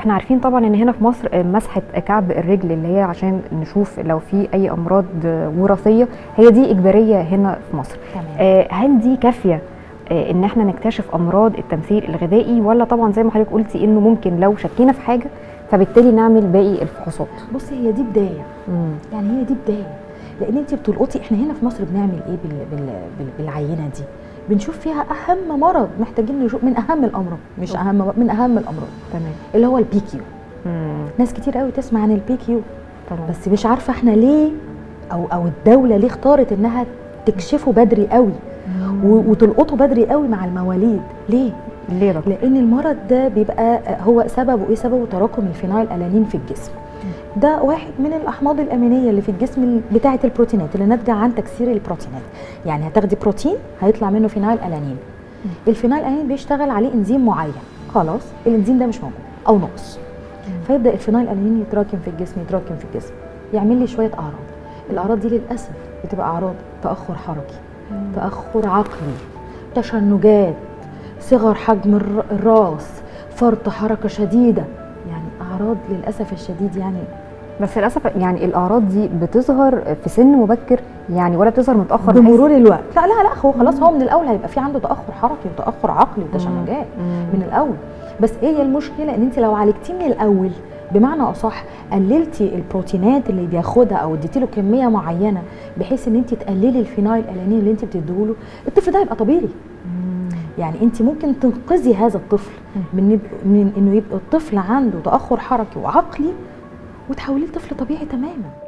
احنا عارفين طبعا ان هنا في مصر آه، مسحه كعب الرجل اللي هي عشان نشوف لو في اي امراض آه، وراثيه هي دي اجباريه هنا في مصر تمام آه، هل دي كافيه آه، ان احنا نكتشف امراض التمثيل الغذائي ولا طبعا زي ما حضرتك قلتي انه ممكن لو شكينا في حاجه فبالتالي نعمل باقي الفحوصات بصي هي دي بدايه يعني هي دي بدايه لان انت بتلقطي احنا هنا في مصر بنعمل ايه بال... بال... بال... بالعينه دي بنشوف فيها اهم مرض محتاجين نشوف من اهم الامراض مش اهم من اهم الامراض تمام اللي هو البي كيو مم. ناس كتير قوي تسمع عن البي كيو طبعا بس مش عارفه احنا ليه او او الدوله ليه اختارت انها تكشفه بدري قوي و- وتلقطه بدري قوي مع المواليد ليه ليه ده لان المرض ده بيبقى هو سببه ايه سببه تراكم الفينايل الانين في الجسم ده واحد من الاحماض الامينيه اللي في الجسم ال- بتاعه البروتينات اللي ناتجه عن تكسير البروتينات يعني هتاخدي بروتين هيطلع منه فينايل الانين الفينايل الانين بيشتغل عليه انزيم معين خلاص الانزيم ده مش موجود او ناقص فيبدا الفينايل الانين يتراكم في الجسم يتراكم في الجسم يعمل لي شويه اعراض الاعراض دي للاسف بتبقى اعراض تاخر حركي تاخر عقلي تشنجات صغر حجم الر- الراس فرط حركه شديده يعني اعراض للاسف الشديد يعني بس للاسف يعني الاعراض دي بتظهر في سن مبكر يعني ولا بتظهر متاخر بحيث- بمرور الوقت لا لا لا هو خلاص هو من الاول هيبقى في عنده تاخر حركي وتاخر عقلي وتشنجات مم. من الاول بس ايه هي المشكله ان انت لو عالجتيه من الاول بمعنى اصح قللتي البروتينات اللي بياخدها او اديتي له كميه معينه بحيث ان انت تقللي الفينايل الانين اللي انت بتديهوله الطفل ده هيبقى طبيعي يعني انت ممكن تنقذي هذا الطفل من يب- من انه يبقى الطفل عنده تاخر حركي وعقلي وتحوليه لطفل طبيعي تماما